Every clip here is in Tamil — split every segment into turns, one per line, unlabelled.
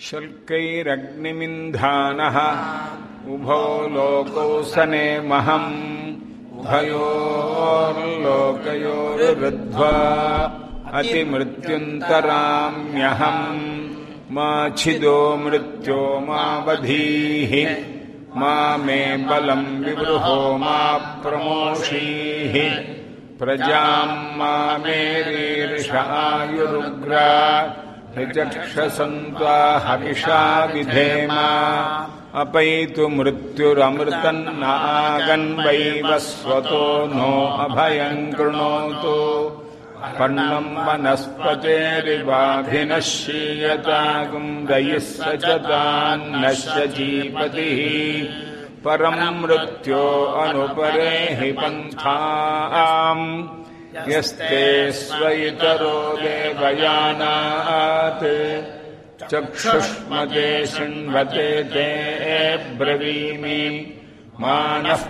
शुल्कैरग्निमिन्धानः उभौ लोकौ सनेमहम् उभयोर्लोकयोरुद्ध्वा अतिमृत्युन्तराम्यहम् मा छिदो मृत्यो मा वधीः मा मे बलम् विवृहो मा प्रमोषीः प्रजाम् मा मेरीर्षायुरुग्रा ऋचक्षसन्त्वा हविषा विधेम अपैतु मृत्युरमृतन्नागन्वैव स्वतो नो अभयम् कृणोतु पर्णम् वनस्पतेरिवाभिनः शीयतागुम् दयिः स च तान्नश्य जीपतिः परम् मृत्यो अनुपरे हि पन्थाम् यस्ते स्वइतरो देवयानात् चक्षुष्मते शृण्वते ते ब्रवीमि मानः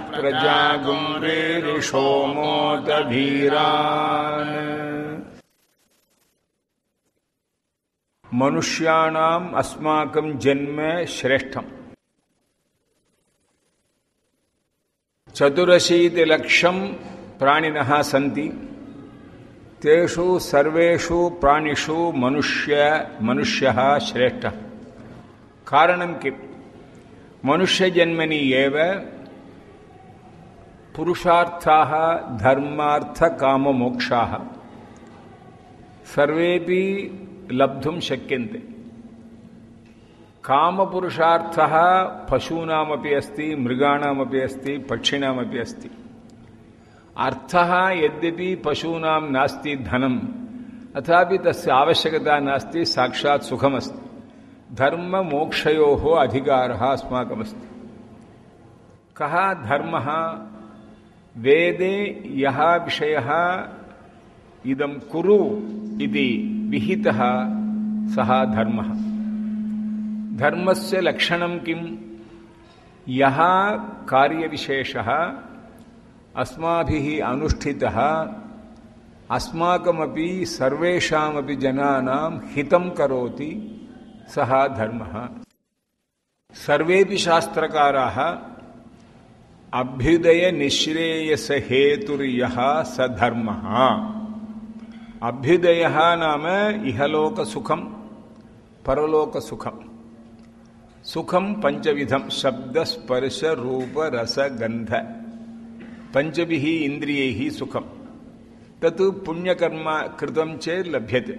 प्रजागुम्रीरिषोमोतभीरान् मनुष्याणाम् अस्माकं जन्म श्रेष्ठम् चतुरशीतिलक्षम् प्राणिनः सन्ति तेषु सर्वेषु प्राणिषु मनुष्य मनुष्यः श्रेष्ठः कारणं किम् मनुष्यजन्मनि एव पुरुषार्थाः धर्मार्थकाममोक्षाः सर्वेपि लब्धुं शक्यन्ते कामपुरुषार्थः पशूनामपि अस्ति मृगाणामपि अस्ति पक्षिणामपि अस्ति अर्थः यद्यपि पशूनां नास्ति धनम् अथापि तस्य आवश्यकता नास्ति साक्षात् सुखमस्ति धर्ममोक्षयोः अधिकारः अस्माकमस्ति कः धर्मः वेदे यः विषयः इदं कुरु इति विहितः सः धर्मः धर्मस्य लक्षणं किं यः कार्यविशेषः अस्माभिः अनुष्ठितः अस्माकमपि सर्वेषामपि जनानां हितं करोति सः धर्मः सर्वेपि शास्त्रकाराः अभ्युदयनिःश्रेयसहेतुर्यः स धर्मः अभ्युदयः नाम इहलोकसुखं परलोकसुखं सुखं पञ्चविधं शब्दस्पर्शरूपरसगन्ध पञ्चभिः इन्द्रियैः सुखं तत् पुण्यकर्म कृतं चेत् लभ्यते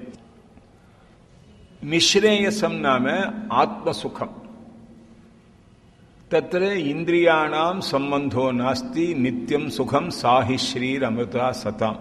निःश्रेयसं नाम आत्मसुखम् तत्र इन्द्रियाणां सम्बन्धो नास्ति नित्यं सुखं सा हि श्रीरमृता सताम्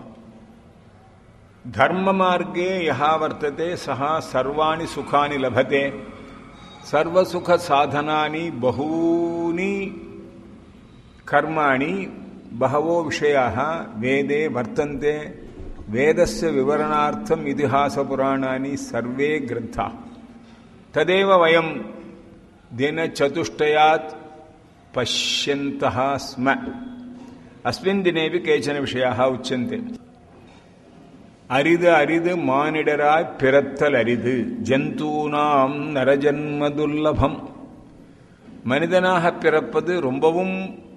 धर्ममार्गे यः वर्तते सः सर्वाणि सुखानि लभते सर्वसुखसाधनानि बहूनि कर्माणि बहवो विषयाः वेदे वर्तन्ते वेदस्य विवरणार्थम् इतिहासपुराणानि सर्वे ग्रन्थाः तदेव वयं दिनचतुष्टयात् पश्यन्तः स्म अस्मिन् दिनेपि केचन विषयाः उच्यन्ते அரிது அரிது மானிடராய் பிறத்தல் அரிது ஜந்தூனாம் நரஜன்ம துர்லபம் மனிதனாக பிறப்பது ரொம்பவும்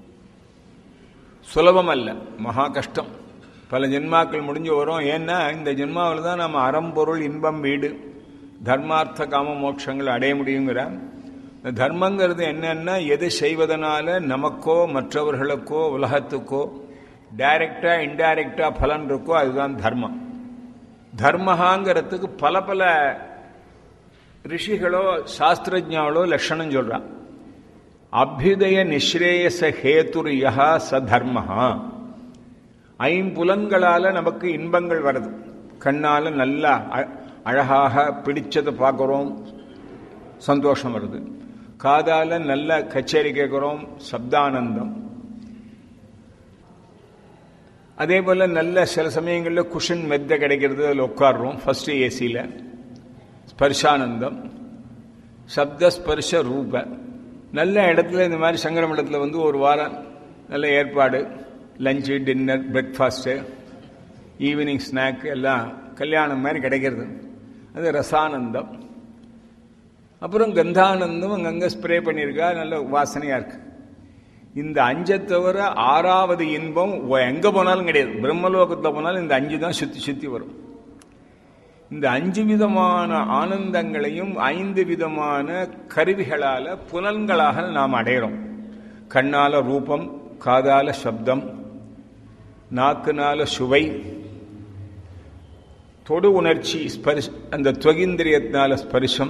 சுலபம் அல்ல மகா கஷ்டம் பல ஜென்மாக்கள் முடிஞ்சு வரும் ஏன்னா இந்த ஜென்மாவில் தான் நம்ம அறம்பொருள் இன்பம் வீடு தர்மார்த்த காம மோட்சங்கள் அடைய முடியுங்கிற இந்த தர்மங்கிறது என்னன்னா எது செய்வதனால நமக்கோ மற்றவர்களுக்கோ உலகத்துக்கோ டைரக்டா இன்டைரக்டா பலன் இருக்கோ அதுதான் தர்மம் தர்மஹாங்கிறதுக்கு பல பல ரிஷிகளோ சாஸ்திரஜாவளோ லட்சணம் சொல்றான் அபியுதய நிஸ்ரேயச ஹேத்துர் யஹா ச தர்மஹா ஐம்புலன்களால நமக்கு இன்பங்கள் வருது கண்ணால நல்லா அழகாக பிடிச்சதை பார்க்குறோம் சந்தோஷம் வருது காதால நல்ல கச்சேரி கேட்குறோம் சப்தானந்தம் அதே போல் நல்ல சில சமயங்களில் குஷன் மெத்த கிடைக்கிறது அதில் உட்காடுறோம் ஃபர்ஸ்ட் ஏசியில் ஸ்பர்ஷானந்தம் சப்தஸ்பர்ஷ ரூப நல்ல இடத்துல இந்த மாதிரி சங்கரம் இடத்துல வந்து ஒரு வாரம் நல்ல ஏற்பாடு lunch dinner breakfast evening snack எல்லாம் கல்யாணம் மாதிரி கிடைக்கிறது அது ரசானந்தம் அப்புறம் கந்தானந்தம் அங்கங்க ஸ்ப்ரே பண்ணியிருக்கா நல்ல வாசனையா இருக்கு இந்த அஞ்சை தவிர ஆறாவது இன்பம் எங்க போனாலும் கிடையாது பிரம்மலோகத்தில் போனாலும் இந்த அஞ்சு தான் சுத்தி சுத்தி வரும் இந்த அஞ்சு விதமான ஆனந்தங்களையும் ஐந்து விதமான கருவிகளால புலன்களாக நாம் அடையிறோம் கண்ணால ரூபம் காதால சப்தம் நாக்குனால சுவை தொடு உணர்ச்சி ஸ்பரிஷ் அந்த துவகிந்திரியத்தினால ஸ்பரிசம்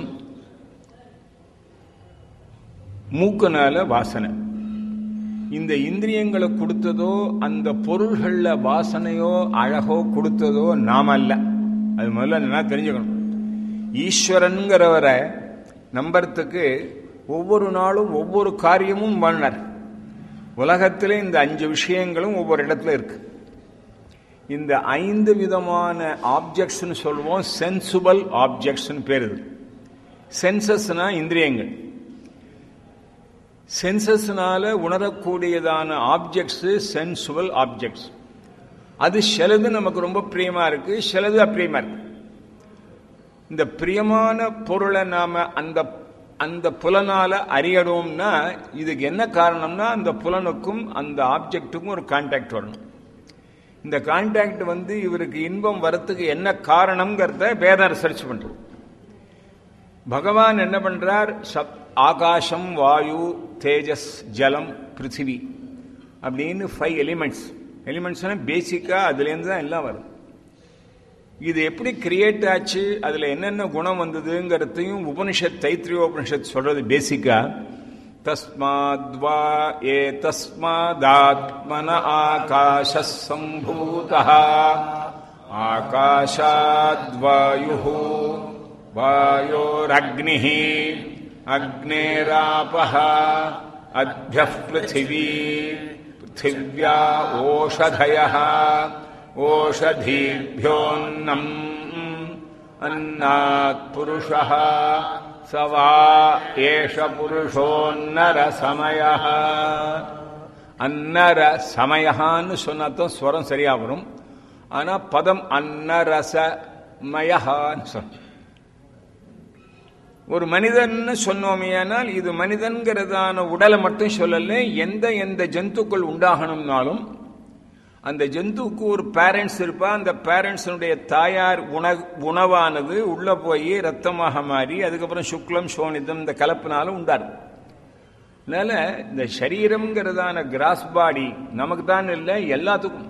மூக்குனால வாசனை இந்த இந்திரியங்களை கொடுத்ததோ அந்த பொருள்கள்ல வாசனையோ அழகோ கொடுத்ததோ நாம அல்ல அது முதல்ல நல்லா தெரிஞ்சுக்கணும் ஈஸ்வரன்கிறவரை நம்புறதுக்கு ஒவ்வொரு நாளும் ஒவ்வொரு காரியமும் பண்ணார் உலகத்திலே இந்த அஞ்சு விஷயங்களும் ஒவ்வொரு இடத்துல இருக்கு இந்த ஐந்து விதமான ஆப்ஜெக்ட்ஸ்னு சொல்லுவோம் சென்சுபல் ஆப்ஜெக்ட்ஸ்னு பேர் இது சென்சஸ்னா இந்திரியங்கள் சென்சஸ்னால உணரக்கூடியதான ஆப்ஜெக்ட்ஸ் சென்சுவல் ஆப்ஜெக்ட்ஸ் அது சிலது நமக்கு ரொம்ப பிரியமா இருக்கு சிலது அப்பிரியமா இருக்கு இந்த பிரியமான பொருளை நாம அந்த அந்த புலனால அறியணும்னா இதுக்கு என்ன காரணம்னா அந்த புலனுக்கும் அந்த ஆப்ஜெக்ட்டுக்கும் ஒரு கான்டாக்ட் வரணும் இந்த கான்டாக்ட் வந்து இவருக்கு இன்பம் வரத்துக்கு என்ன காரணம்ங்கிறத வேதம் ரிசர்ச் பண்றோம் பகவான் என்ன பண்றார் சப் ஆகாசம் வாயு தேஜஸ் ஜலம் பிருத்திவி அப்படின்னு ஃபைவ் எலிமெண்ட்ஸ் எலிமெண்ட்ஸ்னா பேசிக்கா அதுலேருந்து தான் எல்லாம் வரும் இது எப்படி கிரியேட் ஆச்சு அதுல என்னென்ன குணம் வந்ததுங்கிறதையும் உபனிஷத் தைத்திரிய உபனிஷத் சொல்றது பேசிக்கா தஸ்மாத்வா ஏ தஸ்மாதாத்மன ஆகாஷ சம்பூத ஆகாஷாத்வாயு வாயோரக்னி अग्नेरापः अद्भ्यः पृथिवी पृथिव्या ओषधयः ओषधीभ्योऽन्नम् अन्नात् पुरुषः स वा एष पुरुषोन्नरसमयः அன்னர சமயஹான்னு சொன்னாதான் ஸ்வரம் சரியா வரும் ஆனா பதம் அன்னரசமயஹான்னு சொல்லும் ஒரு மனிதன் சொன்னோமையானால் இது மனிதன்கிறதான உடலை மட்டும் சொல்லல எந்த எந்த ஜந்துக்கள் உண்டாகணும்னாலும் அந்த ஜந்துவுக்கு ஒரு பேரண்ட்ஸ் இருப்பா அந்த பேரண்ட்ஸனுடைய தாயார் உண உணவானது உள்ள போய் ரத்தமாக மாறி அதுக்கப்புறம் சுக்லம் சோனிதம் இந்த கலப்பினாலும் உண்டாரு அதனால இந்த சரீரம்ங்கிறதான கிராஸ் பாடி நமக்கு தான் இல்லை எல்லாத்துக்கும்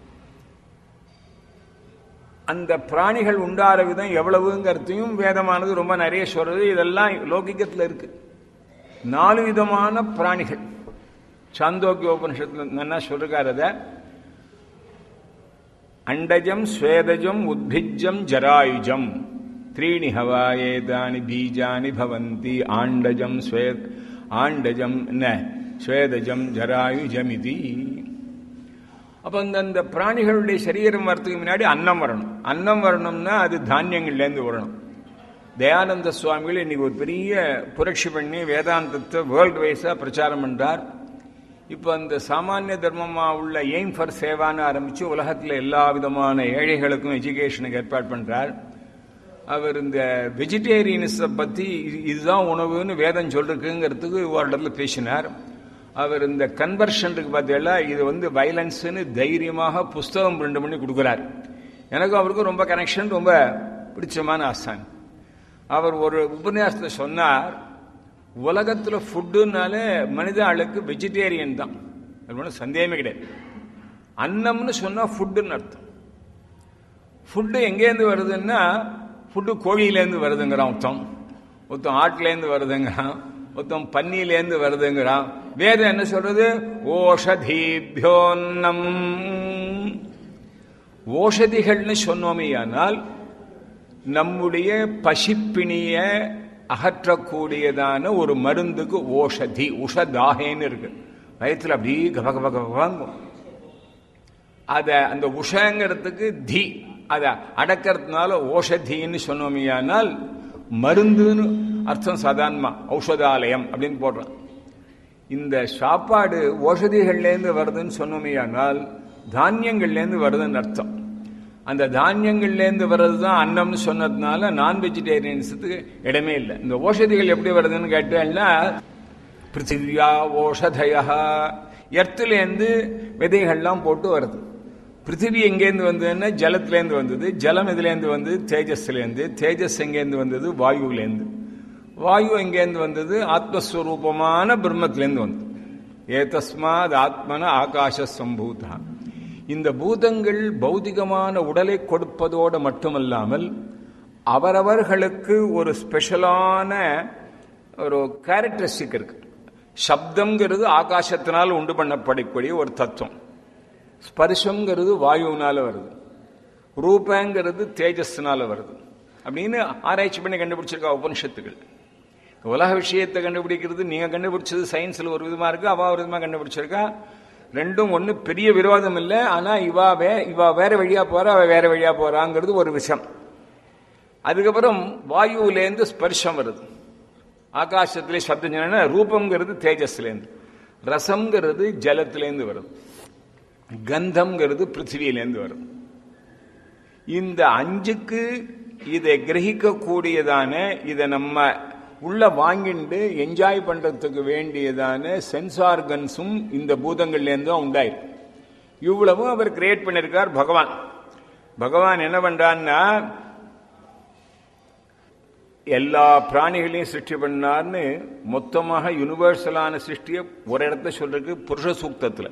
அந்த பிராணிகள் உண்டார விதம் எவ்வளவுங்கிறதையும் வேதமானது ரொம்ப நிறைய சொல்றது இதெல்லாம் லௌகிகத்தில் இருக்கு நாலு விதமான பிராணிகள் சாந்தோக்கிய உபனிஷத்துல என்ன சொல்றாரு அத அண்டஜம் ஸ்வேதஜம் உத்பிஜம் ஜராயுஜம் த்ரீணி ஹவாயேதானி பீஜானி பவந்தி ஆண்டஜம் ஸ்வேத் ஆண்டஜம் என்ன ஸ்வேதஜம் ஜராயுஜம் இது அப்ப அந்த பிராணிகளுடைய சரீரம் வரத்துக்கு முன்னாடி அன்னம் வரணும் அன்னம் வரணும்னா அது தானியங்கள்லேருந்து வரணும் தயானந்த சுவாமிகள் இன்னைக்கு ஒரு பெரிய புரட்சி பண்ணி வேதாந்தத்தை வேர்ல்டு வைஸா பிரச்சாரம் பண்றார் இப்போ அந்த சாமானிய தர்மமா உள்ள எய்ம் ஃபார் சேவான்னு ஆரம்பிச்சு உலகத்தில் எல்லா விதமான ஏழைகளுக்கும் எஜுகேஷனுக்கு ஏற்பாடு பண்றார் அவர் இந்த வெஜிடேரியனிஸை பத்தி இதுதான் உணவுன்னு வேதம் சொல்றதுக்குங்கிறதுக்கு ஒரு இடத்துல பேசினார் அவர் இந்த கன்வர்ஷனுக்கு பார்த்தீங்களா இது வந்து வயலன்ஸ்னு தைரியமாக புஸ்தகம் பிரிண்ட் பண்ணி கொடுக்குறார் எனக்கும் அவருக்கும் ரொம்ப கனெக்ஷன் ரொம்ப பிடிச்சமான ஆசான் அவர் ஒரு உபன்யாசத்தை சொன்னார் உலகத்தில் ஃபுட்டுனாலே மனித ஆளுக்கு வெஜிடேரியன் தான் அது ஒன்றும் சந்தேகமே கிடையாது அன்னம்னு சொன்னால் ஃபுட்டுன்னு அர்த்தம் ஃபுட்டு எங்கேருந்து வருதுன்னா ஃபுட்டு கோழியிலேருந்து வருதுங்கிறான் ஒருத்தன் ஒருத்தன் ஆட்டிலேருந்து வருதுங்கிறான் ஒருத்தன் பன்னியிலேருந்து வருதுங்கிறான் வேதம் என்ன சொல்றது ஓஷதீபியோன்னம் ஓஷதிகள்னு சொன்னோமேயானால் நம்முடைய பசிப்பிணிய அகற்றக்கூடியதான ஒரு மருந்துக்கு ஓஷதி உஷதாகேன்னு இருக்கு வயத்துல அப்படியே கப கப கபாங்கும் அத அந்த உஷங்கிறதுக்கு தி அதை அடக்கிறதுனால ஓஷதின்னு சொன்னோமையானால் மருந்துன்னு அர்த்தம் சாதாரணமா ஔஷதாலயம் அப்படின்னு போடுறான் இந்த சாப்பாடு ஓஷதிகள்லேருந்து வருதுன்னு சொன்னோமையானால் தானியங்கள்லேருந்து வருதுன்னு அர்த்தம் அந்த தானியங்கள்லேருந்து வர்றது தான் அன்னம்னு சொன்னதுனால நான் வெஜிடேரியன்ஸுக்கு இடமே இல்லை இந்த ஓஷதிகள் எப்படி வருதுன்னு கேட்டேன்னா பிருத்திவியா ஓஷதயா எர்த்துலேருந்து விதைகள்லாம் போட்டு வருது பிருத்திவி எங்கேருந்து வந்ததுன்னா ஜலத்திலேருந்து வந்தது ஜலம் எதுலேருந்து வந்தது தேஜஸ்லேருந்து தேஜஸ் எங்கேருந்து வந்தது வாயுலேருந்து வாயு எங்கேருந்து வந்தது ஆத்மஸ்வரூபமான பிரம்மத்திலேருந்து வந்தது ஏதஸ்மாத் ஆத்மன ஆகாச சம்பூதா இந்த பூதங்கள் பௌதிகமான உடலை கொடுப்பதோடு மட்டுமல்லாமல் அவரவர்களுக்கு ஒரு ஸ்பெஷலான ஒரு கேரக்டரிஸ்டிக் இருக்கு சப்தம்ங்கிறது ஆகாசத்தினால் உண்டு பண்ணப்படக்கூடிய ஒரு தத்துவம் ஸ்பர்ஷங்கிறது வாயுவினால வருது ரூபங்கிறது தேஜஸ்னால வருது அப்படின்னு ஆராய்ச்சி பண்ணி கண்டுபிடிச்சிருக்கா உபனிஷத்துகள் உலக விஷயத்தை கண்டுபிடிக்கிறது நீங்க கண்டுபிடிச்சது சயின்ஸ்ல ஒரு விதமா இருக்கு அவ ஒரு விதமா கண்டுபிடிச்சிருக்கா ரெண்டும் ஒண்ணு பெரிய விரோதம் இல்லை ஆனா இவா வே இவா வேற வழியா போறா அவ வேற வழியா போறாங்கிறது ஒரு விஷயம் அதுக்கப்புறம் வாயுவிலேருந்து ஸ்பர்ஷம் வருது ஆகாசத்திலே சப்தம் சொன்னா ரூபம்ங்கிறது தேஜஸ்லேருந்து ரசம்ங்கிறது ஜலத்திலேருந்து வருது கந்தம்ங்கிறது பிருத்திவியிலேருந்து வரும் இந்த அஞ்சுக்கு இதை கிரகிக்கக்கூடியதான இதை நம்ம உள்ள வாங்கிட்டு என்ஜாய் பண்றதுக்கு வேண்டியதான சென்ஸ் ஆர்கன்ஸும் இந்த பூதங்கள்லேருந்து தான் உண்டாயிருக்கு இவ்வளவும் அவர் கிரியேட் பண்ணியிருக்கார் பகவான் பகவான் என்ன பண்றான்னா எல்லா பிராணிகளையும் சிருஷ்டி பண்ணார்னு மொத்தமாக யுனிவர்சலான சிருஷ்டியை ஒரு இடத்த சொல்றதுக்கு புருஷ சூக்தத்தில்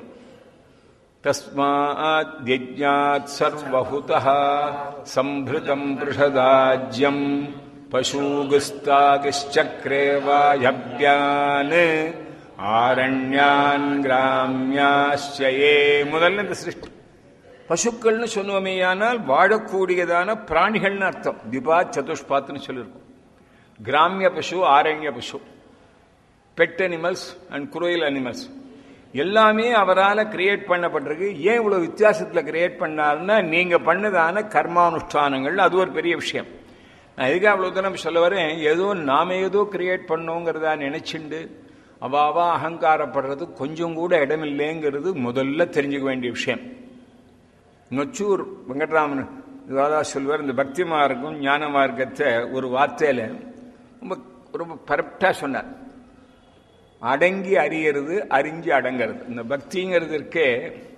तस्मात् यज्ञात् सर्वहुतः सम्भृतम् पृषदाज्यम् पशूगुस्तागिश्चक्रे वायव्यान् ஆரண்யான் கிராமியாശ്ചயே முதல்ல இந்த சிருஷ்டி பசுக்கள்னு சொன்னோமேயானால் வாழக்கூடியதான பிராணிகள்னு அர்த்தம் திபா சதுஷ்பாத்னு சொல்லியிருக்கோம் கிராமிய பசு ஆரண்ய பசு pet animals and cruel animals எல்லாமே அவரால் கிரியேட் பண்ணப்பட்டிருக்கு ஏன் இவ்வளவு வித்தியாசத்தில் கிரியேட் பண்ணாருன்னா நீங்க பண்ணதான கர்மானுஷ்டானங்கள் அது ஒரு பெரிய விஷயம் நான் எதுக்காக அவ்வளவு தூரம் சொல்ல வரேன் ஏதோ நாம ஏதோ கிரியேட் பண்ணோங்கிறதா நினைச்சுண்டு அவாவா அகங்காரப்படுறது கொஞ்சம் கூட இடமில்லைங்கிறது முதல்ல தெரிஞ்சுக்க வேண்டிய விஷயம் நொச்சூர் வெங்கட்ராமன் இதுவாதா சொல்வார் இந்த பக்தி மார்க்கம் ஞான மார்க்கத்தை ஒரு வார்த்தையில ரொம்ப ரொம்ப பரப்டா சொன்னார் அடங்கி அறியறது அறிஞ்சு அடங்கிறது இந்த பக்திங்கிறது இருக்கே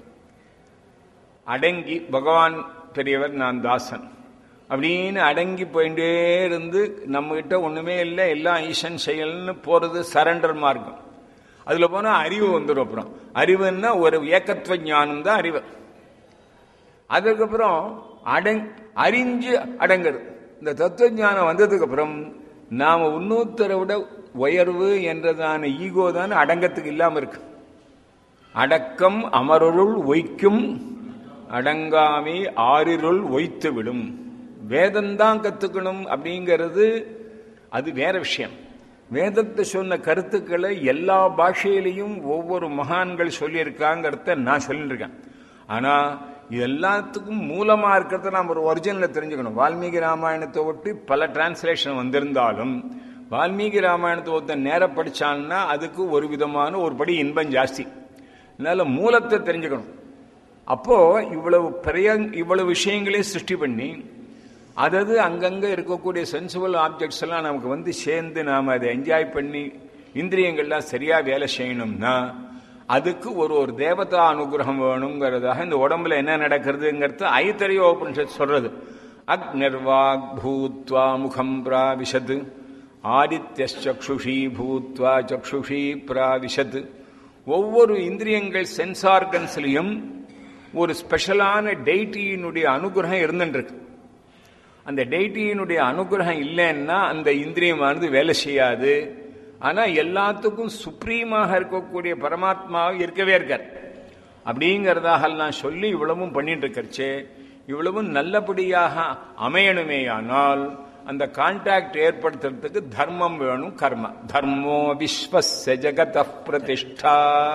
அடங்கி பகவான் பெரியவர் நான் தாசன் அப்படின்னு அடங்கி போயிட்டே இருந்து நம்ம கிட்ட ஒண்ணுமே இல்லை எல்லாம் ஈசன் செயல்னு போறது சரண்டர் மார்க்கம் அதுல போனா அறிவு வந்துடும் அப்புறம் அறிவுன்னா ஒரு ஏக்கத்துவ ஞானம் தான் அறிவு அதுக்கப்புறம் அடங் அறிஞ்சு அடங்குறது இந்த தத்துவ ஞானம் வந்ததுக்கு அப்புறம் நாம இன்னொருத்தரை விட உயர்வு என்றதான ஈகோ தான் அடங்கத்துக்கு இல்லாம இருக்கு அடக்கம் அமருள் ஒய்க்கும் அடங்காமே ஆறிருள் ஒய்த்து விடும் வேதம்தான் கத்துக்கணும் அப்படிங்கிறது அது வேற விஷயம் வேதத்தை சொன்ன கருத்துக்களை எல்லா பாஷையிலையும் ஒவ்வொரு மகான்கள் சொல்லியிருக்காங்கிறத நான் சொல்லியிருக்கேன் ஆனா இது எல்லாத்துக்கும் மூலமா இருக்கிறத நாம் ஒரு ஒரிஜினலை தெரிஞ்சுக்கணும் வால்மீகி ராமாயணத்தை ஒட்டி பல டிரான்ஸ்லேஷன் வந்திருந்தாலும் வால்மீகி ராமாயணத்தை ஒருத்தன் நேர படிச்சான்னா அதுக்கு ஒரு விதமான ஒரு படி இன்பம் ஜாஸ்தி அதனால மூலத்தை தெரிஞ்சுக்கணும் அப்போ இவ்வளவு பெரிய இவ்வளவு விஷயங்களையும் சிருஷ்டி பண்ணி அதது அங்கங்க இருக்கக்கூடிய சென்சிபிள் ஆப்ஜெக்ட்ஸ் எல்லாம் நமக்கு வந்து சேர்ந்து நாம அதை என்ஜாய் பண்ணி இந்திரியங்கள்லாம் சரியா வேலை செய்யணும்னா அதுக்கு ஒரு ஒரு தேவதா அனுகிரகம் வேணுங்கிறதாக இந்த உடம்புல என்ன நடக்கிறதுங்கிறது ஐத்தரிய உபனிஷத் சொல்றது அக்னிர்வாக் பூத்வா முகம் பிராவிஷத் ஆதித்யச்சுஷி பூத்வா சக்ஷுஷி பிராவிஷத் ஒவ்வொரு இந்திரியங்கள் சென்ஸ் ஆர்கன்ஸ்லையும் ஒரு ஸ்பெஷலான டெய்டியினுடைய அனுகிரகம் இருந்துருக்கு அந்த டெய்டியினுடைய அனுகிரகம் இல்லைன்னா அந்த இந்திரியமானது வேலை செய்யாது ஆனா எல்லாத்துக்கும் சுப்ரீமாக இருக்கக்கூடிய பரமாத்மா இருக்கவே இருக்கார் அப்படிங்கிறதாக நான் சொல்லி இவ்வளவும் பண்ணிட்டு இருக்கச்சே இவ்வளவும் நல்லபடியாக அமையணுமேயானால் அந்த கான்டாக்ட் ஏற்படுத்துறதுக்கு தர்மம் வேணும் கர்ம தர்மோ விஸ்வச ஜகத பிரதிஷ்டா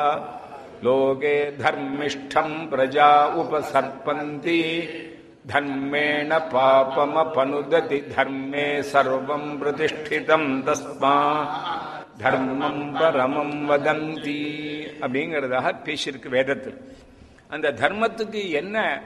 லோகே தர்மிஷ்டம் பிரஜா உபசர்பந்தி தர்மேண பாபமபனுததி தர்மே சர்வம் பிரதிஷ்டிதம் தஸ்மா தர்மம் பரமம் வதந்தி அப்படிங்கிறதாக பேசியிருக்கு வேதத்தில் அந்த தர்மத்துக்கு என்ன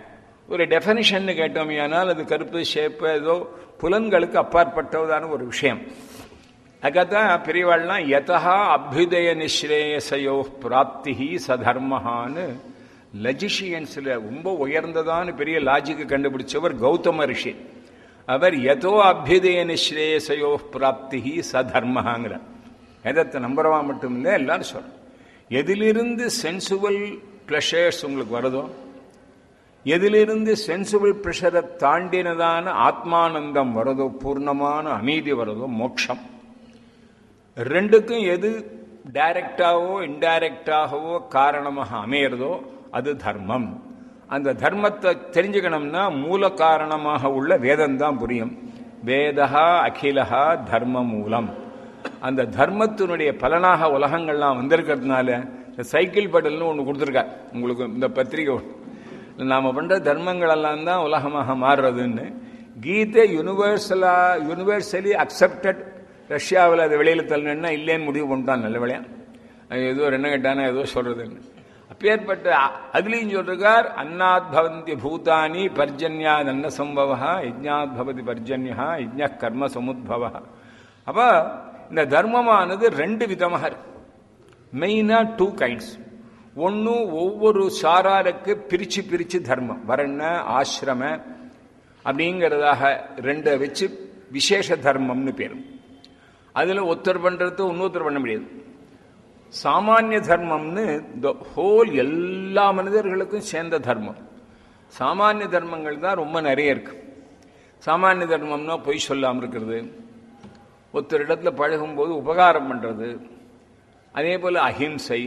ஒரு டெஃபனிஷன் கேட்டோமையானால் அது கருப்பு ஷேப்பு ஏதோ புலன்களுக்கு அப்பாற்பட்டதான ஒரு விஷயம் அதுக்காகத்தான் பெரியவாள்லாம் யதா அபியுதய நிஸ்ரேயசையோ பிராப்தி சதர்மஹான்னு லஜிஷியன்ஸில் ரொம்ப உயர்ந்ததான பெரிய லாஜிக்கு கண்டுபிடிச்சவர் கௌதம ரிஷி அவர் யதோ அபியுதய நிஸ்ரேயசையோ பிராப்தி சதர்மஹாங்கிறார் எதத்தை நம்புறவா மட்டும் இல்லை எல்லாரும் சொல்றோம் எதிலிருந்து சென்சுவல் ப்ளஷர்ஸ் உங்களுக்கு வருதோ எதிலிருந்து சென்சிபிள் ப்ரெஷரை தாண்டினதான ஆத்மானந்தம் வருதோ பூர்ணமான அமைதி வருதோ மோட்சம் ரெண்டுக்கும் எது டைரக்டாவோ இன்டைரக்டாகவோ காரணமாக அமையிறதோ அது தர்மம் அந்த தர்மத்தை தெரிஞ்சுக்கணும்னா மூல காரணமாக உள்ள வேதம் தான் புரியும் வேதா அகிலஹா தர்ம மூலம் அந்த தர்மத்தினுடைய பலனாக உலகங்கள்லாம் வந்திருக்கிறதுனால இந்த சைக்கிள் படல்னு ஒன்று கொடுத்துருக்கார் உங்களுக்கு இந்த பத்திரிகை நாம் பண்ணுற தர்மங்கள் எல்லாம் தான் உலகமாக மாறுறதுன்னு கீதை யூனிவர்சலா யூனிவர்சலி அக்செப்டட் ரஷ்யாவில் அது வெளியில் தள்ளணுன்னா இல்லைன்னு முடிவு பண்ணிட்டான் நல்ல வேலையா ஏதோ என்ன கேட்டானா ஏதோ சொல்றதுன்னு அப்பேற்பட்ட அதுலேயும் சொல்றார் அன்னாத் பவந்தி பூதானி பர்ஜன்யா நன்ன சம்பவா யஜ்ஞாத் பவதி பர்ஜன்யா யஜ்ஞ கர்ம சமுத்பவா அப்போ இந்த தர்மமானது ரெண்டு விதமாக இருக்கு மெயினா டூ கைண்ட்ஸ் ஒன்று ஒவ்வொரு சாராருக்கு பிரிச்சு பிரிச்சு தர்மம் வர்ண ஆசிரம அப்படிங்கிறதாக ரெண்டை வச்சு விசேஷ தர்மம்னு பேரும் அதில் ஒருத்தர் பண்ணுறது இன்னொருத்தர் பண்ண முடியாது சாமானிய தர்மம்னு இந்த ஹோல் எல்லா மனிதர்களுக்கும் சேர்ந்த தர்மம் சாமானிய தர்மங்கள் தான் ரொம்ப நிறைய இருக்கு சாமானிய தர்மம்னா பொய் சொல்லாமல் இருக்கிறது ஒருத்தர் இடத்துல பழகும்போது உபகாரம் பண்ணுறது அதே போல் அஹிம்சை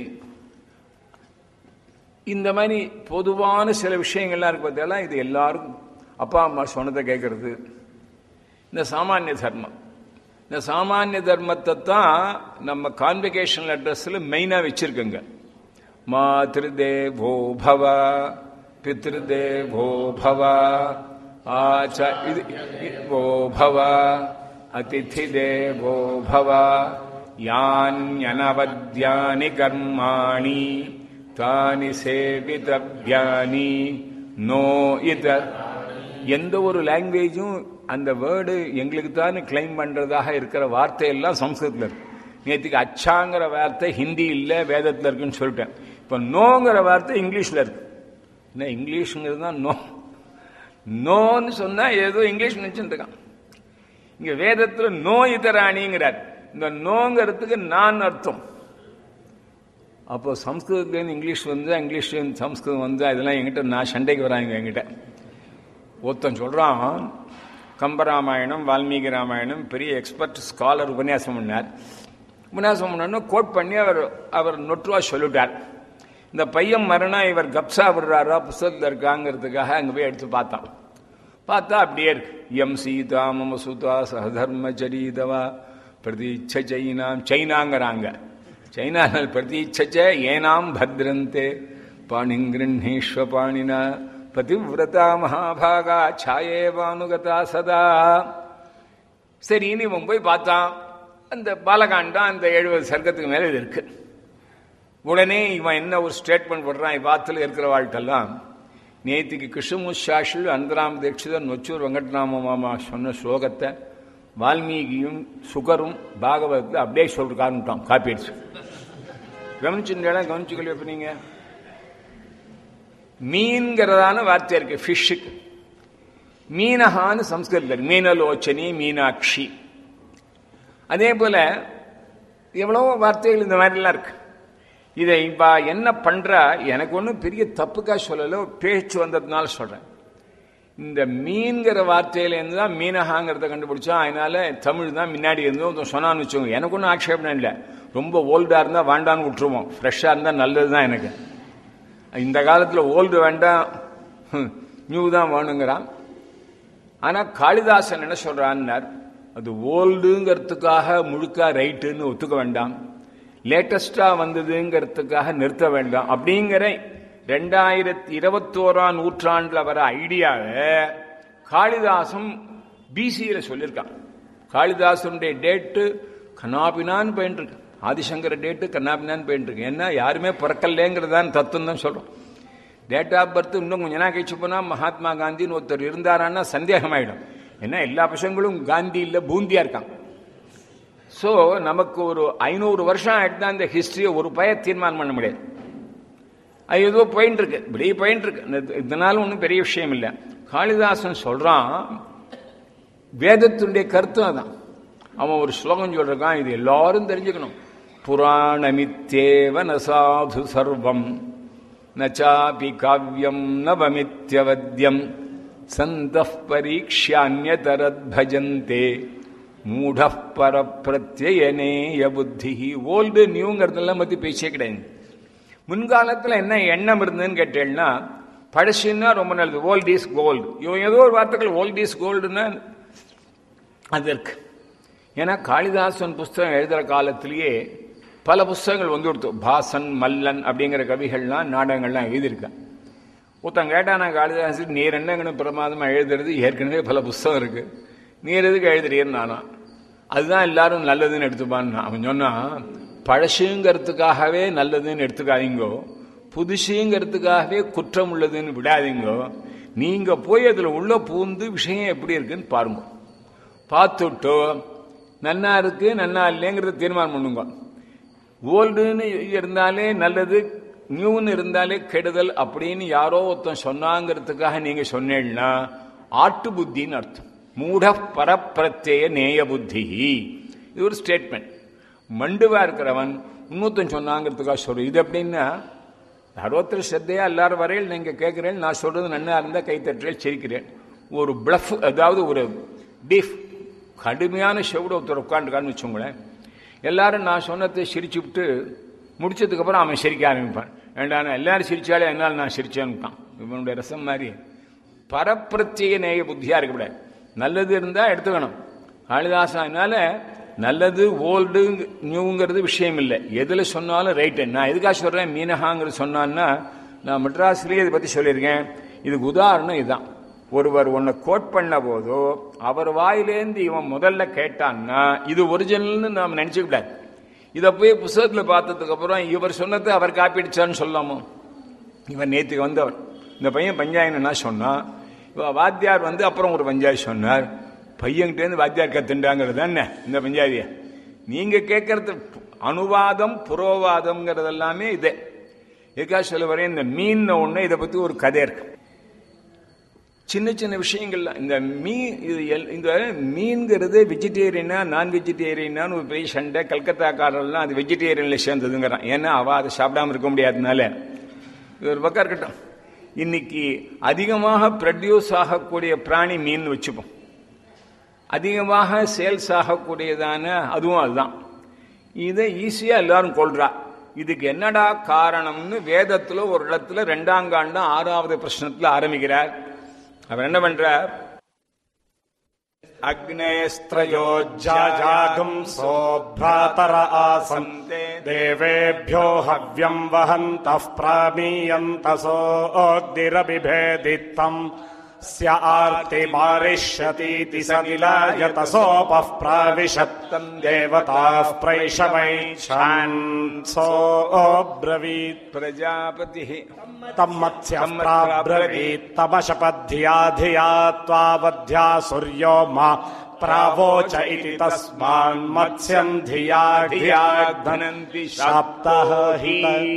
இந்த மாதிரி பொதுவான சில விஷயங்கள்லாம் இருக்கு பார்த்தீங்களா இது எல்லாருக்கும் அப்பா அம்மா சொன்னதை கேட்கறது இந்த சாமானிய தர்மம் இந்த சாமானிய தர்மத்தை தான் நம்ம கான்வெகேஷன் அட்ரஸில் மெயினாக வச்சிருக்கோங்க மாதிருதேவோ பவ பித்ருதேவோ பவ ஆச்ச இது ஓ பவ அதிதி தேவோ பவ யான்யனவத்யானி கர்மாணி தானி சேவிதவ்யானி நோ இத எந்த ஒரு லாங்குவேஜும் அந்த வேர்டு எங்களுக்கு தான் கிளைம் பண்றதாக இருக்கிற வார்த்தையெல்லாம் சம்ஸ்கிருதத்தில் இருக்கு நேற்றுக்கு அச்சாங்கிற வார்த்தை ஹிந்தி இல்லை வேதத்தில் இருக்குன்னு சொல்லிட்டேன் இப்போ நோங்கிற வார்த்தை இங்கிலீஷில் இருக்கு என்ன இங்கிலீஷுங்கிறது தான் நோ நோன்னு சொன்னா ஏதோ இங்கிலீஷ் நினைச்சுட்டு இருக்கான் இங்க வேதத்தில் நோ இதராணிங்கிறார் இந்த நோங்கிறதுக்கு நான் அர்த்தம் அப்போ சம்ஸ்கிருதத்துலேருந்து இங்கிலீஷ் வந்து இங்கிலீஷ்லேருந்து சம்ஸ்கிருதம் வந்து அதெல்லாம் என்கிட்ட நான் சண்டைக்கு வராங்க என்கிட்ட ஒருத்தன் சொல்கிறான் கம்பராமாயணம் வால்மீகி ராமாயணம் பெரிய எக்ஸ்பர்ட் ஸ்காலர் உபன்யாசம் பண்ணார் உபன்யாசம் பண்ணோன்னு கோட் பண்ணி அவர் அவர் நொற்றுவா சொல்லிட்டார் இந்த பையன் மரணம் இவர் கப்சா விடுறாரா புஸ்தகத்தில் இருக்காங்கிறதுக்காக அங்கே போய் எடுத்து பார்த்தான் பார்த்தா அப்படியே இருக்கு எம் சீதா மம சுதா சகதர்ம சரிதவா பிரதீட்ச சைனாம் சைனாங்கிறாங்க சைனாவில் பிரதீட்ச ஏனாம் பத்ரந்தே பாணிங்கிருஷ்வ பாணினா பதிவிரதா மகாபாகா சாயேவானுகதா சதா சரின்னு இவன் போய் பார்த்தான் அந்த பாலகாண்டா அந்த எழுபது சர்க்கத்துக்கு மேலே இது இருக்கு உடனே இவன் என்ன ஒரு ஸ்டேட்மெண்ட் போடுறான் இவ்வாத்தில் இருக்கிற வாழ்க்கெல்லாம் நேத்திக்கு கிருஷ்ணமுஷாஷில் அந்தராம் தீட்சிதர் நொச்சூர் வெங்கட்ராம மாமா சொன்ன ஸ்லோகத்தை வால்மீகியும் சுகரும் பாகவதத்தில் அப்படியே சொல்றாருட்டான் காப்பி அடிச்சு கவனிச்சுங்களா கவனிச்சுக்கல எப்ப நீங்க மீன்கிறதான வார்த்தை இருக்கு ஃபிஷ்ஷுக்கு மீனஹான்னு சம்ஸ்கிருதத்தில் இருக்கு மீனலோச்சனி மீனாட்சி அதே போல எவ்வளவோ வார்த்தைகள் இந்த மாதிரிலாம் இருக்கு இதை இப்ப என்ன பண்றா எனக்கு ஒன்றும் பெரிய தப்புக்கா சொல்லல பேச்சு வந்ததுனால சொல்றேன் இந்த மீன்கிற வார்த்தையிலேருந்து தான் மீனகாங்கிறத கண்டுபிடிச்சோம் அதனால தமிழ் தான் முன்னாடி இருந்தோம் சொன்னான்னு வச்சுக்கோங்க எனக்கு ஒன்றும் ஆட்சேபணம் இல்லை ரொம்ப ஓல்டாக இருந்தால் வேண்டான்னு விட்டுருவோம் ஃப்ரெஷ்ஷாக இருந்தால் நல்லது தான் எனக்கு இந்த காலத்தில் ஓல்டு வேண்டாம் நியூ தான் வேணுங்கிறான் ஆனால் காளிதாசன் என்ன சொல்றான்னார் அது ஓல்டுங்கிறதுக்காக முழுக்க ரைட்டுன்னு ஒத்துக்க வேண்டாம் லேட்டஸ்டா வந்ததுங்கிறதுக்காக நிறுத்த வேண்டாம் அப்படிங்கிற ரெண்டாயிரத்தி இருபத்தோராம் நூற்றாண்டில் வர ஐடியாவை காளிதாசன் பிசியில் சொல்லியிருக்கான் காளிதாசனுடைய டேட்டு கண்ணாபினான்னு போயிட்டு ஆதிசங்கர டேட்டு கண்ணாபினான்னு போயிட்டு இருக்கு ஏன்னா யாருமே பிறக்கலேங்கிறதான் தத்துவம் தான் சொல்றோம் டேட் ஆஃப் பர்த் இன்னும் கொஞ்ச நாள் கழிச்சு போனால் மகாத்மா காந்தின்னு ஒருத்தர் இருந்தாரான்னா சந்தேகமாயிடும் ஏன்னா எல்லா பசங்களும் காந்தி இல்லை பூந்தியா இருக்காங்க ஸோ நமக்கு ஒரு ஐநூறு வருஷம் ஆயிட்டு தான் இந்த ஹிஸ்டரியை ஒரு பய தீர்மானம் பண்ண முடியாது அது ஏதோ போயின்னு இருக்கு இப்படி போயின்னு இருக்கு இந்த- இதனால ஒன்றும் பெரிய விஷயம் இல்லை காளிதாசன் சொல்றான் வேதத்துடைய கருத்தும் அதான் அவன் ஒரு ஸ்லோகம் சொல்றான் இது எல்லாரும் தெரிஞ்சுக்கணும் புராணமித்தேவ ந சாது சர்வம் நச்சாபி காவியம் நவமித்யவத்யம் சந்த பரீட்சான்யதரத் பஜந்தே மூட பரப்பிரத்யனேய புத்தி ஓல்டு நியூங்கிறதெல்லாம் பத்தி பேச்சே கிடையாது முன்காலத்தில் என்ன எண்ணம் இருந்ததுன்னு கேட்டேன்னா பழசுன்னா ரொம்ப நல்லது ஓல்ட் இஸ் கோல்டு இவன் ஏதோ ஒரு வார்த்தைகள் ஓல்ட் இஸ் கோல்டுன்னா அது இருக்கு ஏன்னா காளிதாசன் புஸ்தகம் எழுதுகிற காலத்திலேயே பல புஸ்தகங்கள் வந்து கொடுத்து பாசன் மல்லன் அப்படிங்கிற கவிகள்லாம் நாடகங்கள்லாம் எழுதியிருக்கேன் ஒருத்தன் கேட்டான் நான் காளிதாசன் நீர் என்னங்கன்னு பிரமாதமாக எழுதுறது ஏற்கனவே பல புஸ்தகம் இருக்கு நீர் எதுக்கு எழுதுறீன்னு நானா அதுதான் எல்லாரும் நல்லதுன்னு எடுத்துப்பான்னு அவன் சொன்னான் பழசுங்கிறதுக்காகவே நல்லதுன்னு எடுத்துக்காதீங்கோ புதுசுங்கிறதுக்காகவே குற்றம் உள்ளதுன்னு விடாதீங்கோ நீங்க போய் அதுல உள்ள பூந்து விஷயம் எப்படி இருக்குன்னு பாருங்க பார்த்துட்டோ நன்னா இருக்கு நன்னா இல்லைங்கிறத தீர்மானம் பண்ணுங்க ஓல்டுன்னு இருந்தாலே நல்லது நியூன்னு இருந்தாலே கெடுதல் அப்படின்னு யாரோ ஒருத்தன் சொன்னாங்கிறதுக்காக நீங்க சொன்னீங்கன்னா ஆட்டு புத்தின்னு அர்த்தம் மூட பரப்பிரத்யய நேய புத்தி இது ஒரு ஸ்டேட்மெண்ட் மண்டுவா இருக்கிறவன் இன்னொருத்தன் சொன்னாங்கிறதுக்காக சொல்ற இது எப்படின்னா அறுபத்தர் ஸ்ரத்தையா எல்லாரும் வரையில் நீங்க கேட்கிறேன் நான் சொல்றது நன்னா இருந்தா கை தட்டுறேன் சிரிக்கிறேன் ஒரு பிளஃப் அதாவது ஒரு டீஃப் கடுமையான செவிட ஒருத்தர் உட்காந்துருக்கான்னு வச்சுங்களேன் எல்லாரும் நான் சொன்னதை சிரிச்சு விட்டு முடிச்சதுக்கு அப்புறம் அவன் சிரிக்க ஆரம்பிப்பான் ஏண்டானா எல்லாரும் சிரிச்சாலே என்னால் நான் சிரிச்சேன்னுட்டான் இவனுடைய ரசம் மாதிரி பரப்பிரத்திய நேய புத்தியா இருக்கக்கூடாது நல்லது இருந்தா எடுத்துக்கணும் காளிதாசன் அதனால நல்லது ஓல்டு நியூங்கிறது விஷயம் இல்லை எதுல சொன்னாலும் ரைட்டு நான் எதுக்காக சொல்றேன் மீனகாங்கிறது சொன்னான்னா நான் மெட்ராஸ்லயே இதை பத்தி சொல்லியிருக்கேன் இதுக்கு உதாரணம் இதுதான் ஒருவர் உன்னை கோட் பண்ண போதோ அவர் வாயிலேந்து இவன் முதல்ல கேட்டான்னா இது ஒரிஜினல்னு நாம் நினைச்சுக்க கூடாது இதை போய் புஸ்தகத்தில் பார்த்ததுக்கு அப்புறம் இவர் சொன்னதை அவர் காப்பிடிச்சான்னு சொல்லாமோ இவன் நேற்றுக்கு வந்தவர் இந்த பையன் பஞ்சாயம்னா சொன்னான் இவ வாத்தியார் வந்து அப்புறம் ஒரு பஞ்சாயத்து சொன்னார் பையன்கிட்டேருந்து வாத்தியார் கத்துண்டாங்கிறது என்ன இந்த பஞ்சாயத்திய நீங்க கேட்கறது அனுவாதம் புரோவாதம்ங்கிறது எல்லாமே இதே எதுக்காக சொல்ல வரேன் இந்த மீன் ஒண்ணு இதை பத்தி ஒரு கதை இருக்கு சின்ன சின்ன விஷயங்கள்ல இந்த மீன் இது எல்- இந்த மீன்கிறது வெஜிடேரியனா நான் வெஜிடேரியனான்னு ஒரு பெரிய சண்டை கல்கத்தாக்காரர்லாம் அது வெஜிடேரியன்ல சேர்ந்ததுங்கிறான் ஏன்னா அவ அதை சாப்பிடாம இருக்க முடியாதனால இது ஒரு பக்கம் இருக்கட்டும் இன்னைக்கு அதிகமாக ப்ரொடியூஸ் ஆகக்கூடிய பிராணி மீன் வச்சுப்போம் அதிகமாக சேல்ஸ் ஆகக்கூடியதான அதுவும் அதுதான் இதை ஈஸியா எல்லாரும் கொள்றா இதுக்கு என்னடா காரணம்னு வேதத்துல ஒரு இடத்துல ரெண்டாம் காண்டம் ஆறாவது பிரश्னத்துல ஆரம்பிக்கிறார் அவர் என்ன பண்றார் அக்னேஸ்திரயோ
जाजागुंसो भ्रातर आसन् देवेभ्यो हव्यम् वहन्तः प्रामीयन्तसोऽग्निरबिभेदित्तम् स्य आर्तिमारिष्यतीति स निलायतसोपः प्राविशत्तम् देवताः प्रैषवैक्षान् सोऽब्रवीत्
பிரஜாபதி
तम् मत्स्यः प्राब्रवीत् तमशपद्धिया धिया त्वावध्या सूर्यो मा प्रावोच इति तस्मान् मत्स्यम् धिया धिया
தனந்தி
शाप्तः हि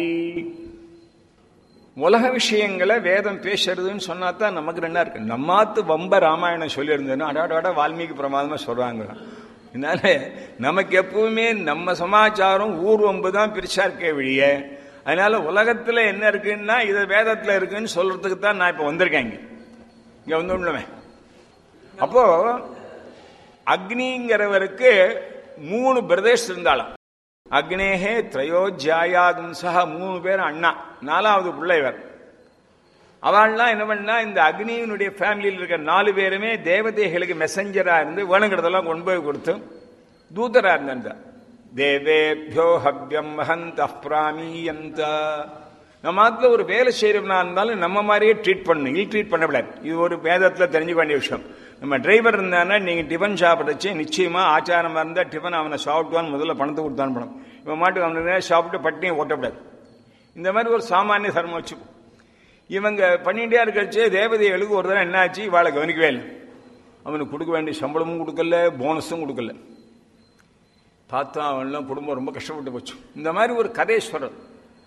உலக விஷயங்களை வேதம் பேசுறதுன்னு சொன்னா தான் நமக்கு ரெண்டா இருக்கு நம்மாத்து வம்ப ராமாயணம் சொல்லியிருந்தேன்னா அடாடாட வால்மீகி பிரமாதமா சொல்றாங்க அதனால நமக்கு எப்பவுமே நம்ம சமாச்சாரம் ஊர் வம்பு தான் பெருசா இருக்கே வழிய அதனால உலகத்துல என்ன இருக்குன்னா இது வேதத்துல இருக்குன்னு சொல்றதுக்கு தான் நான் இப்ப வந்திருக்கேன் இங்க இங்க வந்து உள்ளவன் அப்போ அக்னிங்கிறவருக்கு மூணு பிரதேஷ் இருந்தாலும் அக்னேகே திரையோஜாயாதும்சா மூணு பேர் அண்ணா நாலாவது பிள்ளை இவர் அவள்லாம் என்ன பண்ணா இந்த அக்னியினுடைய ஃபேமிலியில் இருக்க நாலு பேருமே தேவதைகளுக்கு மெசஞ்சரா இருந்து வேணுங்கிறதெல்லாம் கொண்டு போய் கொடுத்து தூதரா இருந்தா தேவேபியோ ஹவ்யம் மகந்த பிராமீயந்த நம்ம ஆத்துல ஒரு வேலை செய்யறவனா இருந்தாலும் நம்ம மாதிரியே ட்ரீட் பண்ணணும் இல் ட்ரீட் பண்ணக்கூடாது இது ஒரு வேதத்துல தெரிஞ்சுக்க வேண்டிய விஷயம் நம்ம டிரைவர் இருந்தானா நீங்க டிஃபன் சாப்பிடுச்சு நிச்சயமா ஆச்சாரமா இருந்தா டிஃபன் அவனை சாப்பிட்டுவான்னு முதல்ல பணத்தை கொடுத்து அனுப்பணும் இவன் மாட்டுக்கு அவனுக்கு சாப்பிட்டு பட்டினியை ஓட்டக்கூடாது இந்த மாதிரி ஒரு சாமானிய தர்மம் வச்சுப்போம் இவங்க பண்ணிட்டே இருக்கச்சு தேவதைகளுக்கு ஒரு தடவை என்னாச்சு இவாளை கவனிக்கவே இல்லை அவனுக்கு கொடுக்க வேண்டிய சம்பளமும் கொடுக்கல போனஸும் கொடுக்கல பார்த்தா அவன்லாம் குடும்பம் ரொம்ப கஷ்டப்பட்டு போச்சு இந்த மாதிரி ஒரு கதேஸ்வரர்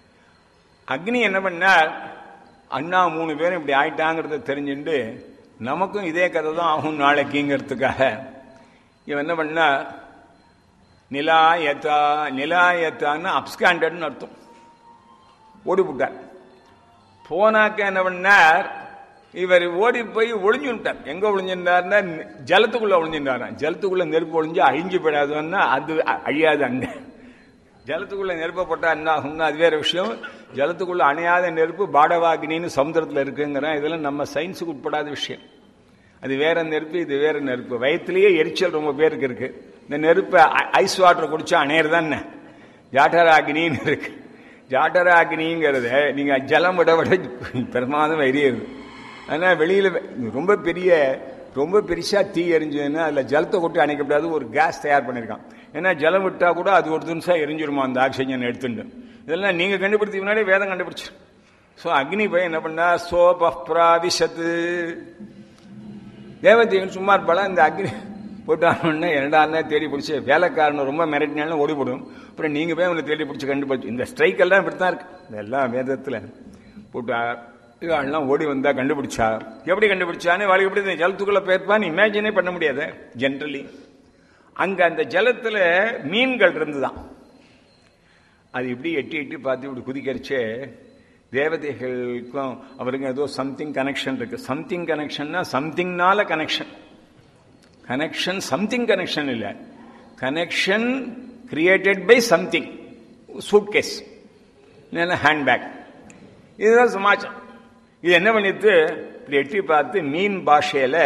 அக்னி என்ன பண்ணார் அண்ணா மூணு பேரும் இப்படி ஆயிட்டாங்கிறத தெரிஞ்சுட்டு நமக்கும் இதே கதை தான் ஆகும் நாளைக்குங்கிறதுக்காக இவன் என்ன பண்ணா நிலாயத்தா நிலாயத்தான்னு அப்ஸ்காண்டட்னு அர்த்தம் ஓடி விட்டார் போனாக்க என்ன பண்ணார் இவர் ஓடி போய் ஒளிஞ்சு விட்டார் எங்க ஒளிஞ்சிருந்தாருன்னா ஜலத்துக்குள்ள ஒளிஞ்சிருந்தாராம் ஜலத்துக்குள்ள நெருப்பு ஒளிஞ்சு அழிஞ்சு போயிடாதுன்னா அது அ- அழியாது அங்க ஜலத்துக்குள்ள நெருப்பை போட்டா என்ன ஆகும்னா அது வேற விஷயம் ஜலத்துக்குள்ள அணையாத நெருப்பு பாடவாகினின்னு சமுத்திரத்தில் இருக்குங்கிறேன் இதெல்லாம் நம்ம சயின்ஸுக்கு உட்படாத விஷயம் அது வேற நெருப்பு இது வேற நெருப்பு வயிற்றுலயே எரிச்சல் ரொம்ப பேருக்கு இருக்கு இந்த நெருப்பை ஐ- ஐஸ் வாட்டர் குடிச்சா அணையிறதானே ஜாட்டராகினின்னு இருக்கு ஜாட்டராகினிங்கிறத நீங்க ஜலம் விட விட பிரமாதம் எரியுது ஆனா வெளியில வெ- ரொம்ப பெரிய ரொம்ப பெருசா தீ எரிஞ்சதுன்னா அதுல ஜலத்தை கொட்டி அணைக்கப்படாது ஒரு கேஸ் தயார் பண்ணிருக்கான் ஏன்னா ஜலம் விட்டா கூட அது ஒரு நிமிஷம் எரிஞ்சிருமா அந்த ஆக்சிஜன் எடுத்துட்டு இதெல்லாம் நீங்க கண்டுபிடிச்ச முன்னாடி வேதம் கண்டுபிடிச்சு ஸோ அக்னி போய் என்ன பண்ணா சோபிராவிசத்து தேவதைகள் சும்மா இருப்பாளா இந்த அக்னி போட்டாங்கன்னா என்னடா தேடி பிடிச்சி வேலைக்காரன் ரொம்ப மிரட்டினாலும் ஓடிவிடும் அப்புறம் நீங்க போய் அவனை தேடி பிடிச்சி கண்டுபிடிச்சு இந்த ஸ்ட்ரைக் எல்லாம் இப்படித்தான் இருக்கு இதெல்லாம் வேதத்துல போட்டா எல்லாம் ஓடி வந்தா கண்டுபிடிச்சா எப்படி கண்டுபிடிச்சான்னு வாழ்க்கை எப்படி இந்த ஜலத்துக்குள்ள போயிருப்பான்னு இமேஜினே பண்ண முடியாது ஜென்ரலி அங்க அந்த ஜலத்துல மீன்கள் இருந்துதான் அது இப்படி எட்டி எட்டி பார்த்து இப்படி குதிக்கரிச்சே தேவதைகளுக்கும் அவருக்கு ஏதோ சம்திங் கனெக்ஷன் இருக்கு சம்திங் கனெக்ஷன்னா சம்திங்னால கனெக்ஷன் கனெக்ஷன் சம்திங் கனெக்ஷன் இல்லை connection created by something suitcase இல்லைன்னா ஹேண்ட்பேக் இதுதான் சமாச்சாரம் இது என்ன பண்ணிட்டு இப்படி எட்டி பார்த்து மீன் பாஷையில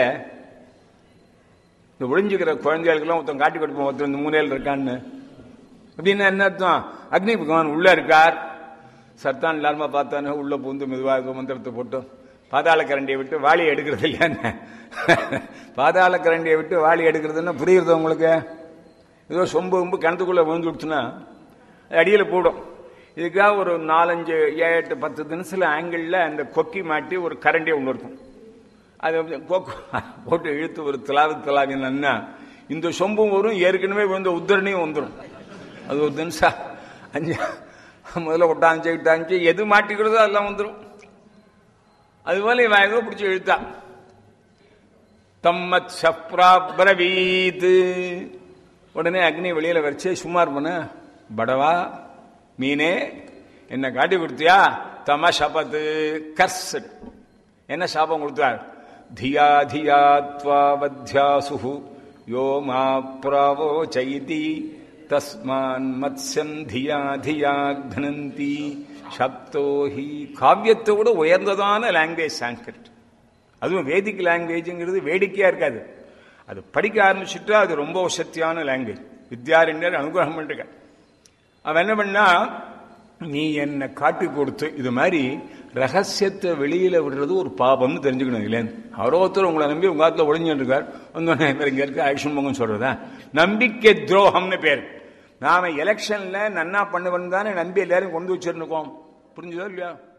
இந்த ஒளிஞ்சுக்கிற குழந்தைகளுக்கெல்லாம் ஒருத்தன் காட்டி கொடுப்போம் ஒருத்தன் இந்த மூலையில் இருக்கான்னு அப்படின்னா என்ன அர்த்தம் அக்னி பகவான் உள்ள இருக்கார் சத்தான் இல்லாம பார்த்தானே உள்ள பூந்து மெதுவாக மந்திரத்தை போட்டு பாதாள கரண்டியை விட்டு வாளி எடுக்கிறது இல்லையான்னு பாதாள கரண்டியை விட்டு வாளி எடுக்கிறதுன்னா புரியுறது உங்களுக்கு ஏதோ சொம்பு சொம்பு கிணத்துக்குள்ள விழுந்து விடுச்சுன்னா அடியில் போடும் இதுக்காக ஒரு நாலஞ்சு ஏழு எட்டு பத்து தினசில் ஆங்கிளில் அந்த கொக்கி மாட்டி ஒரு கரண்டியை ஒன்று இருக்கும் அது வந்து கொக்கு போட்டு இழுத்து ஒரு திலாவு திலாவினா இந்த சொம்பும் வரும் ஏற்கனவே விழுந்த உத்தரணியும் வந்துடும் அது ஒரு தினசா அஞ்சு முதல்ல ஒட்டாஞ்சு இட்டாஞ்சு எது மாட்டிக்கிறதோ அதெல்லாம் வந்துடும் அதுபோல இவன் ஏதோ பிடிச்சி இழுத்தா தம்மத் சப்ராபிரவீத் உடனே அக்னி வெளியில வச்சு சும்மா இருப்பன படவா மீனே என்ன காட்டி கொடுத்தியா தம சபத்து கர்ஸ் என்ன சாபம் கொடுத்தார் தியா தியா துவாவத்யாசு யோ மா பிராவோ சைதி தஸ்மான் மத்ஸ்யம் தியா தியா கனந்தி சப்தோ ஹி காவியத்தை விட உயர்ந்ததான லாங்குவேஜ் சான்ஸ்கிரிட் அதுவும் வேதிக் லாங்குவேஜுங்கிறது வேடிக்கையா இருக்காது அது படிக்க ஆரம்பிச்சுட்டா அது ரொம்ப சக்தியான லாங்குவேஜ் வித்யாரண்யர் அனுகிரகம் பண்ணிருக்க அவன் என்ன பண்ணா நீ என்ன காட்டி கொடுத்து இது மாதிரி ரகசியத்தை வெளியில விடுறது ஒரு பாபம்னு தெரிஞ்சுக்கணும் இல்லைன்னு அவரோ ஒருத்தர் உங்களை நம்பி உங்க காலத்துல ஒளிஞ்சுட்டு இருக்கார் வந்தோடனே இவர் இங்க இருக்க ஆயுஷன் பொங்கல் சொல்றதா நம்பிக்கை துரோகம்னு பேர் நாம எலெக்ஷன்ல நன்னா பண்ணுவன் தானே நம்பி எல்லாரும் கொண்டு வச்சிருக்கோம் புரிஞ்சுதோ இல்லையா